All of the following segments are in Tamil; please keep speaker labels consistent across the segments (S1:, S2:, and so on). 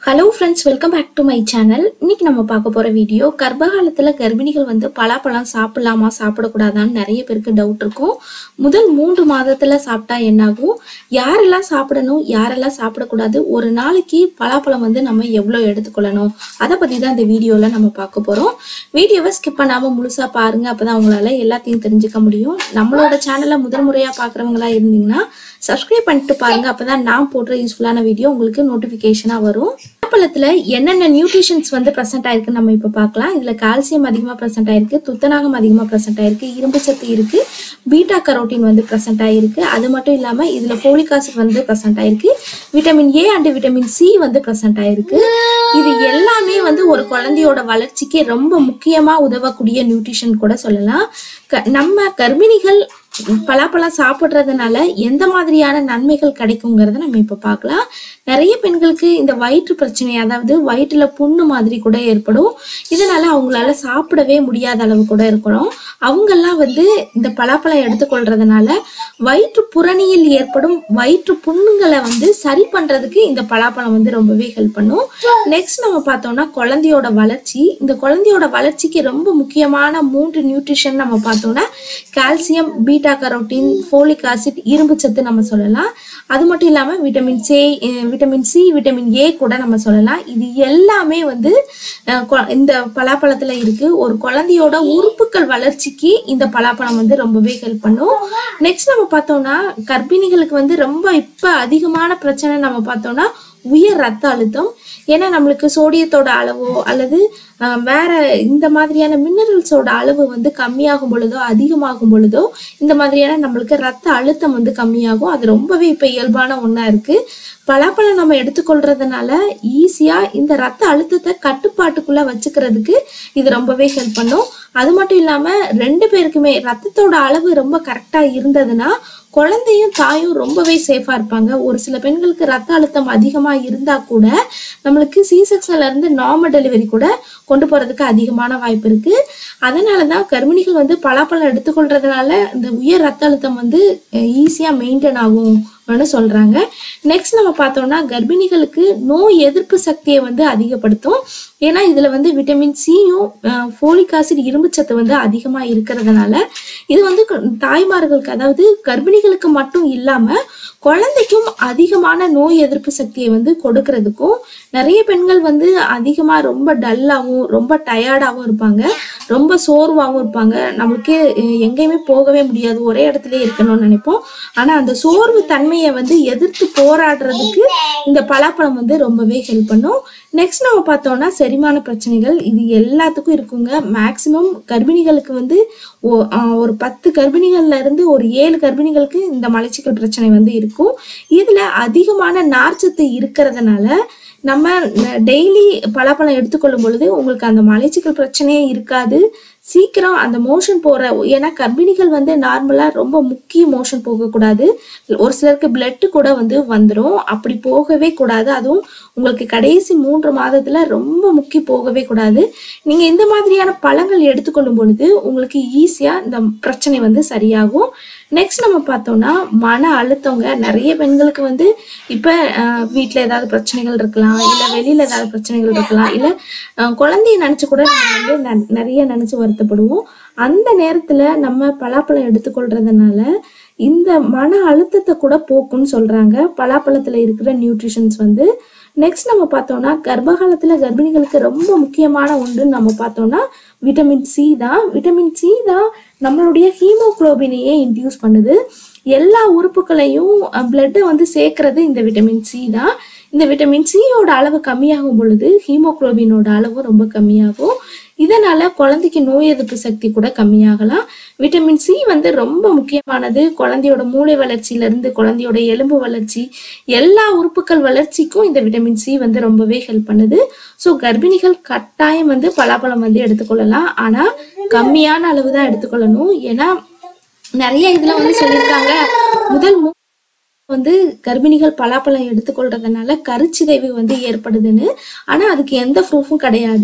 S1: hello friends welcome back to my channel இன்னைக்கு நம்ம பார்க்க போற வீடியோ கர்ப்பகாலத்துல கர்ப்பிணிகள் வந்து பலாப்பழம் சாப்பிடலாமா சாப்பிடக்கூடாதான்னு நிறைய பேருக்கு டவுட் இருக்கும் முதல் மூன்று மாதத்துல சாப்பிட்டா என்னாகும் யாரெல்லாம் சாப்பிடணும் யாரெல்லாம் சாப்பிடக்கூடாது ஒரு நாளைக்கு பலாப்பழம் வந்து நம்ம எவ்வளோ எடுத்துக்கொள்ளணும் அதை பத்தி தான் இந்த வீடியோல நம்ம பார்க்க போறோம் வீடியோவை ஸ்கிப் பண்ணாம முழுசா பாருங்க அப்பதான் உங்களால எல்லாத்தையும் தெரிஞ்சுக்க முடியும் நம்மளோட சேனலை முதல் முறையா பாக்குறவங்களா இருந்தீங்கன்னா சப்ஸ்கிரைப் பண்ணிட்டு பாருங்க அப்பதான் நான் போடுற யூஸ்ஃபுல்லான வீடியோ உங்களுக்கு நோட்டிபிகேஷனா வரும் பழத்துல என்னென்ன நியூட்ரிஷன்ஸ் வந்து ப்ரெசென்ட் ஆயிருக்கு நம்ம இப்போ பார்க்கலாம் இதுல கால்சியம் அதிகமா ப்ரெசென்ட் ஆயிருக்கு துத்தநாகம் அதிகமா ப்ரெசென்ட் ஆயிருக்கு இரும்பு சத்து இருக்கு பீட்டா கரோட்டின் வந்து ப்ரெசென்ட் ஆயிருக்கு அது மட்டும் இல்லாம இதுல ஃபோலிக் ஆசிட் வந்து ப்ரெசென்ட் ஆயிருக்கு vitamin A and vitamin C வந்து ப்ரெசென்ட் ஆயிருக்கு இது எல்லாமே வந்து ஒரு குழந்தையோட வளர்ச்சிக்கு ரொம்ப முக்கியமா உதவக்கூடிய நியூட்ரிஷன் கூட சொல்லலாம் க- நம்ம கர்ப்பிணிகள் பலாப்பழம் சாப்பிட்றதுனால எந்த மாதிரியான நன்மைகள் கிடைக்குங்கிறத நம்ம இப்போ பார்க்கலாம் நிறைய பெண்களுக்கு இந்த வயிற்று பிரச்சனை அதாவது வயிற்றுல புண்ணு மாதிரி கூட ஏற்படும் இதனால அவங்களால சாப்பிடவே முடியாத அளவு கூட இருக்கணும் அவங்கெல்லாம் வந்து இந்த பலாப்பழம் எடுத்துக்கொள்றதுனால வயிற்று புறணியில் ஏற்படும் வயிற்று புண்ணுங்களை வந்து சரி பண்றதுக்கு இந்த பலாப்பழம் வந்து ரொம்பவே ஹெல்ப் பண்ணும் நெக்ஸ்ட் நம்ம பார்த்தோம்னா குழந்தையோட வளர்ச்சி இந்த குழந்தையோட வளர்ச்சிக்கு ரொம்ப முக்கியமான மூன்று நியூட்ரிஷன் நம்ம பார்த்தோம்னா calcium beta carotene folic acid இரும்பு சத்து நம்ம சொல்லலாம் அது மட்டும் இல்லாம vitamin C vitamin C vitamin A கூட நம்ம சொல்லலாம் இது எல்லாமே வந்து அஹ், கொ- இந்த பலாப்பழத்துல இருக்கு ஒரு குழந்தையோட உறுப்புகள் வளர்ச்சிக்கு இந்த பலாப்பழம் வந்து ரொம்பவே ஹெல்ப் பண்ணும் நெக்ஸ்ட் நம்ம பார்த்தோம்னா கர்ப்பிணிகளுக்கு வந்து ரொம்ப இப்ப அதிகமான பிரச்சனை நம்ம பார்த்தோம்னா உயர் ரத்த அழுத்தம் ஏன்னா நம்மளுக்கு சோடியத்தோட அளவோ அல்லது அஹ், வேற இந்த மாதிரியான மினரல்ஸோட அளவு வந்து கம்மியாகும் பொழுதோ அதிகமாகும் பொழுதோ இந்த மாதிரியான நம்மளுக்கு ரத்த அழுத்தம் வந்து கம்மியாகும் அது ரொம்பவே இப்ப இயல்பான ஒண்ணா இருக்கு பலாப்பழம் நம்ம எடுத்துக்கொள்றதுனால ஈஸியா இந்த ரத்த அழுத்தத்தை கட்டுப்பாட்டுக்குள்ள வச்சுக்கிறதுக்கு இது ரொம்பவே ஹெல்ப் பண்ணும் அது மட்டும் இல்லாம ரெண்டு பேருக்குமே ரத்தத்தோட அளவு ரொம்ப கரெக்டா இருந்ததுன்னா குழந்தையும் தாயும் ரொம்பவே சேஃபா இருப்பாங்க ஒரு சில பெண்களுக்கு ரத்த அழுத்தம் அதிகமா இருந்தா கூட நம்மளுக்கு சி செக்ஷன்ல இருந்து நார்மல் டெலிவரி கூட கொண்டு போறதுக்கு அதிகமான வாய்ப்பு இருக்கு அதனாலதான் கர்ப்பிணிகள் வந்து பலாப்பழம் எடுத்துக்கொள்றதுனால இந்த உயர் ரத்த அழுத்தம் வந்து ஈஸியா மெயின்டைன் ஆகும் ன்னு சொல்றாங்க நெக்ஸ்ட் நம்ம பார்த்தோம்னா கர்ப்பிணிகளுக்கு நோய் எதிர்ப்பு சக்தியை வந்து அதிகப்படுத்தும் ஏன்னா இதுல வந்து விட்டமின் சியும் ஃபோலிக் ஆசிட் இரும்பு சத்து வந்து அதிகமா இருக்கிறதுனால இது வந்து க- தாய்மார்களுக்கு அதாவது கர்ப்பிணிகளுக்கு மட்டும் இல்லாம குழந்தைக்கும் அதிகமான நோய் எதிர்ப்பு சக்தியை வந்து கொடுக்கறதுக்கும் நிறைய பெண்கள் வந்து அதிகமா ரொம்ப டல்லாவும் ரொம்ப டயர்டாகவும் இருப்பாங்க ரொம்ப சோர்வாகவும் இருப்பாங்க நம்மளுக்கே அஹ், எங்கேயுமே போகவே முடியாது ஒரே இடத்துல இருக்கணும்னு நினைப்போம் ஆனா அந்த சோர்வு தன்மையை வந்து எதிர்த்து போராடுறதுக்கு இந்த பலாப்பழம் வந்து ரொம்பவே ஹெல்ப் பண்ணும் நெக்ஸ்ட் நம்ம பார்த்தோம்னா செரிமான பிரச்சனைகள் இது எல்லாத்துக்கும் இருக்குங்க மேக்சிமம் கர்ப்பிணிகளுக்கு வந்து ஒ- ஆஹ் ஒரு பத்து கர்ப்பிணிகள்ல இருந்து ஒரு ஏழு கர்ப்பிணிகளுக்கு இந்த மலச்சிக்கல் பிரச்சனை வந்து இருக்கும் இதுல அதிகமான நார்ச்சத்து இருக்கிறதுனால நம்ம டெய்லி பலாப்பழம் எடுத்துக்கொள்ளும் பொழுது உங்களுக்கு அந்த மலச்சிக்கல் பிரச்சனையே இருக்காது சீக்கிரம் அந்த மோஷன் போற ஏன்னா கர்ப்பிணிகள் வந்து நார்மலா ரொம்ப முக்கிய மோஷன் போகக்கூடாது ஒரு சிலருக்கு பிளட் கூட வந்து வந்துடும் அப்படி போகவே கூடாது அதுவும் உங்களுக்கு கடைசி மூன்று மாதத்துல ரொம்ப முக்கி போகவே கூடாது நீங்க இந்த மாதிரியான பழங்கள் எடுத்துக்கொள்ளும் பொழுது உங்களுக்கு ஈஸியா இந்த பிரச்சனை வந்து சரியாகும் நெக்ஸ்ட் நம்ம பார்த்தோம்னா மன அழுத்தங்க நிறைய பெண்களுக்கு வந்து இப்ப அஹ், வீட்ல ஏதாவது பிரச்சனைகள் இருக்கலாம் இல்ல வெளியில ஏதாவது பிரச்சனைகள் இருக்கலாம் இல்ல அஹ், குழந்தைய நினைச்சு கூட நம்ம வந்து ந- நிறைய நினைச்சு வருத்தப்படுவோம் அந்த நேரத்துல நம்ம பலாப்பழம் எடுத்துக்கொள்றதுனால இந்த மன அழுத்தத்தை கூட போக்குன்னு சொல்றாங்க பலாப்பழத்துல இருக்கிற நியூட்ரிஷன்ஸ் வந்து நெக்ஸ்ட் நம்ம பார்த்தோம்னா கர்ப்பகாலத்துல கர்ப்பிணிகளுக்கு ரொம்ப முக்கியமான ஒன்றுன்னு நம்ம பார்த்தோம்னா விட்டமின் சி தான் விட்டமின் சி தான் நம்மளுடைய ஹீமோகுளோபினையே இன்டியூஸ் பண்ணுது எல்லா உறுப்புகளையும் பிளட்டை வந்து சேர்க்கறது இந்த விட்டமின் சி தான் இந்த விட்டமின் சியோட அளவு கம்மியாகும் பொழுது ஹீமோகுளோபினோட அளவும் ரொம்ப கம்மியாகும் இதனால குழந்தைக்கு நோய் எதிர்ப்பு சக்தி கூட கம்மியாகலாம் விட்டமின் சி வந்து ரொம்ப முக்கியமானது குழந்தையோட மூளை வளர்ச்சியில இருந்து குழந்தையோட எலும்பு வளர்ச்சி எல்லா உறுப்புகள் வளர்ச்சிக்கும் இந்த விட்டமின் சி வந்து ரொம்பவே ஹெல்ப் பண்ணுது ஸோ கர்ப்பிணிகள் கட்டாயம் வந்து பலாப்பழம் வந்து எடுத்துக்கொள்ளலாம் ஆனா கம்மியான அளவு தான் எடுத்துக்கொள்ளணும் ஏன்னா நிறைய இதுல வந்து சொல்லியிருக்காங்க முதல் மூ வந்து கர்ப்பிணிகள் பலாப்பழம் எடுத்துக்கொள்றதுனால கருச்சிதைவு வந்து ஏற்படுதுன்னு ஆனா அதுக்கு எந்த ப்ரூஃபும் கிடையாது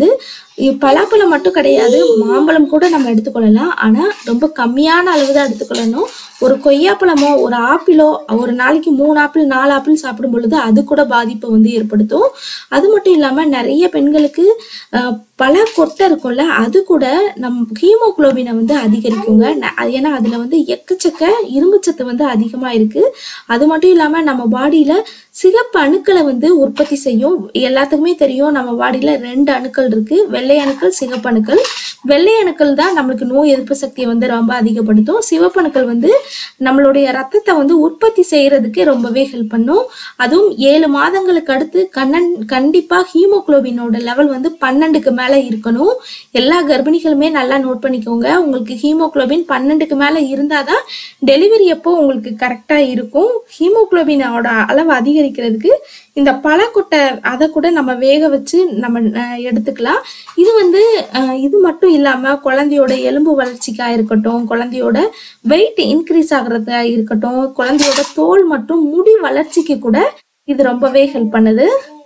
S1: இ- பலாப்பழம் மட்டும் கிடையாது மாம்பழம் கூட நம்ம எடுத்துக்கொள்ளலாம் ஆனா ரொம்ப கம்மியான அளவு தான் எடுத்துக்கொள்ளணும் ஒரு கொய்யாப்பழமோ ஒரு ஆப்பிளோ ஒரு நாளைக்கு மூணு ஆப்பிள் நாலு ஆப்பிள் சாப்பிடும் பொழுது அது கூட பாதிப்பை வந்து ஏற்படுத்தும் அது மட்டும் இல்லாம நிறைய பெண்களுக்கு அஹ், பல கொட்டை இருக்கும்ல அது கூட நம் ஹீமோகுளோபினை வந்து அதிகரிக்குங்க ந- அது ஏன்னா அதுல வந்து எக்கச்சக்க இரும்புச்சத்து வந்து அதிகமா இருக்கு அது மட்டும் இல்லாம நம்ம பாடியில சிகப்பு அணுக்களை வந்து உற்பத்தி செய்யும் எல்லாத்துக்குமே தெரியும் நம்ம பாடியில ரெண்டு அணுக்கள் இருக்கு வெள்ளை அணுக்கள் சிகப்பு அணுக்கள் வெள்ளை அணுக்கள் தான் நம்மளுக்கு நோய் எதிர்ப்பு சக்தியை வந்து ரொம்ப அதிகப்படுத்தும் சிவப்பு அணுக்கள் வந்து நம்மளுடைய ரத்தத்தை வந்து உற்பத்தி செய்யறதுக்கு ரொம்பவே ஹெல்ப் பண்ணும் அதுவும் ஏழு மாதங்களுக்கு அடுத்து கண்ணன் கண்டிப்பா ஹீமோகுளோபினோட லெவல் வந்து பன்னெண்டுக்கு மேல இருக்கணும் எல்லா கர்ப்பிணிகளுமே நல்லா நோட் பண்ணிக்கோங்க உங்களுக்கு ஹீமோகுளோபின் பன்னெண்டுக்கு மேல இருந்தாதான் டெலிவரி அப்போ உங்களுக்கு கரெக்டா இருக்கும் ஹீமோகுளோபினோட அளவு அதிகரிக்கிறதுக்கு இந்த பழக்கொட்டை அதை கூட நம்ம வேக வச்சு நம்ம அஹ், எடுத்துக்கலாம் இது வந்து அஹ், இது மட்டும் இல்லாம குழந்தையோட எலும்பு வளர்ச்சிக்கா இருக்கட்டும் குழந்தையோட வெயிட் இன்க்ரீஸ் ஆகுறதா இருக்கட்டும் குழந்தையோட தோல் மற்றும் முடி வளர்ச்சிக்கு கூட இது ரொம்பவே ஹெல்ப் பண்ணுது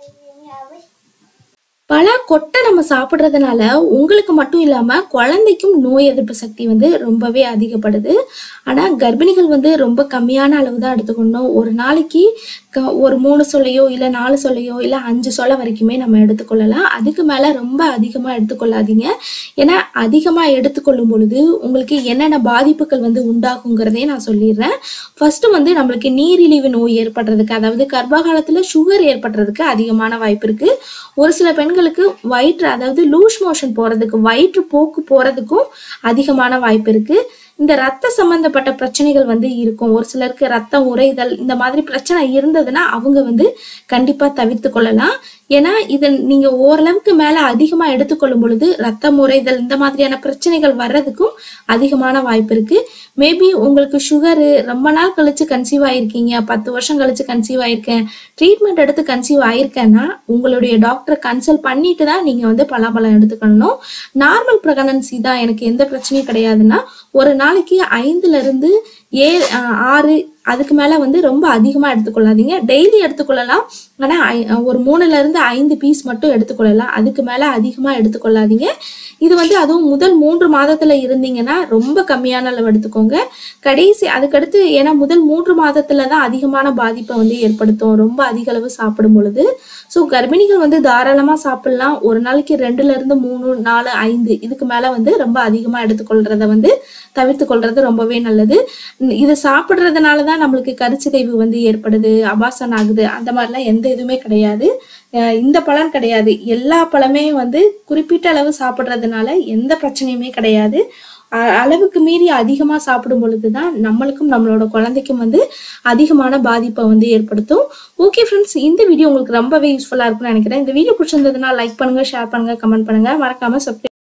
S1: பல கொட்டை நம்ம சாப்பிட்றதுனால உங்களுக்கு மட்டும் இல்லாம குழந்தைக்கும் நோய் எதிர்ப்பு சக்தி வந்து ரொம்பவே அதிகப்படுது ஆனா கர்ப்பிணிகள் வந்து ரொம்ப கம்மியான அளவு தான் எடுத்துக்கணும் ஒரு நாளைக்கு க- ஒரு மூணு சொலையோ இல்ல நாலு சொலையோ இல்ல அஞ்சு சொலை வரைக்குமே நம்ம எடுத்துக்கொள்ளலாம் அதுக்கு மேல ரொம்ப அதிகமா எடுத்துக்கொள்ளாதீங்க ஏன்னா அதிகமா எடுத்துக்கொள்ளும் பொழுது உங்களுக்கு என்னென்ன பாதிப்புகள் வந்து உண்டாகுங்கிறதையும் நான் சொல்லிடுறேன் ஃபர்ஸ்ட் வந்து நம்மளுக்கு நீரிழிவு நோய் ஏற்படுறதுக்கு அதாவது கர்ப்ப காலத்துல சுகர் ஏற்படுறதுக்கு அதிகமான வாய்ப்பு இருக்கு ஒரு சில பெண்களுக்கு வயிற்று அதாவது லூஸ் மோஷன் போறதுக்கு வயிற்று போக்கு போறதுக்கும் அதிகமான வாய்ப்பு இருக்கு இந்த ரத்த சம்பந்தப்பட்ட பிரச்சனைகள் வந்து இருக்கும் ஒரு சிலருக்கு ரத்தம் உறைதல் இந்த மாதிரி பிரச்சனை இருந்ததுன்னா அவங்க வந்து கண்டிப்பா தவிர்த்து கொள்ளலாம் ஏன்னா இது நீங்க ஓரளவுக்கு மேல அதிகமா எடுத்துக்கொள்ளும் பொழுது ரத்தம் உறைதல் இந்த மாதிரியான பிரச்சனைகள் வர்றதுக்கும் அதிகமான வாய்ப்பு இருக்கு மேபி உங்களுக்கு சுகரு ரொம்ப நாள் கழிச்சு கன்சீவ் ஆயிருக்கீங்க பத்து வருஷம் கழிச்சு கன்சீவ் ஆயிருக்கேன் ட்ரீட்மெண்ட் எடுத்து கன்சீவ் ஆயிருக்கேன்னா உங்களுடைய டாக்டரை கன்சல்ட் பண்ணிட்டு தான் நீங்க வந்து பலாப்பழம் எடுத்துக்கணும் நார்மல் ப்ரெக்னன்சி தான் எனக்கு எந்த பிரச்சனையும் கிடையாதுன்னா ஒரு நாளைக்கு ஐந்துல இருந்து ஏ அஹ் ஆறு அதுக்கு மேல வந்து ரொம்ப அதிகமா எடுத்துக்கொள்ளாதீங்க டெய்லி எடுத்துக்கொள்ளலாம் ஆனா ஐ- ஒரு மூணுல இருந்து ஐந்து பீஸ் மட்டும் எடுத்துக்கொள்ளலாம் அதுக்கு மேல அதிகமா எடுத்துக்கொள்ளாதீங்க இது வந்து அதுவும் முதல் மூன்று மாதத்துல இருந்தீங்கன்னா ரொம்ப கம்மியான அளவு எடுத்துக்கோங்க கடைசி அதுக்கடுத்து ஏன்னா முதல் மூன்று மாதத்துல தான் அதிகமான பாதிப்பை வந்து ஏற்படுத்தும் ரொம்ப அதிக அளவு சாப்பிடும் பொழுது ஸோ கர்ப்பிணிகள் வந்து தாராளமா சாப்பிடலாம் ஒரு நாளைக்கு ரெண்டுல இருந்து மூணு நாலு ஐந்து இதுக்கு மேல வந்து ரொம்ப அதிகமா எடுத்துக்கொள்றத வந்து தவிர்த்து கொள்றது ரொம்பவே நல்லது உம் இது சாப்பிட்றதுனால தான் நம்மளுக்கு கருச்சிதைவு வந்து ஏற்படுது அபாசன் ஆகுது அந்த மாதிரிலாம் எந்த இதுவுமே கிடையாது அஹ் இந்த பலன் கிடையாது எல்லா பழமே வந்து குறிப்பிட்ட அளவு சாப்பிட்றதுனால எந்த பிரச்சனையுமே கிடையாது அ- அளவுக்கு மீறி அதிகமாக சாப்பிடும் பொழுது தான் நம்மளுக்கும் நம்மளோட குழந்தைக்கும் வந்து அதிகமான பாதிப்பை வந்து ஏற்படுத்தும் ஓகே ஃப்ரெண்ட்ஸ் இந்த வீடியோ உங்களுக்கு ரொம்பவே யூஸ்ஃபுல்லாக இருக்கும்னு நினைக்கிறேன் இந்த வீடியோ பிடிச்சிருந்ததுன்னா லைக் பண்ணுங்க ஷேர் பண்ணுங்க கமெண்ட் பண்ணுங்க மறக்காம சப்ஸ்கிரைப்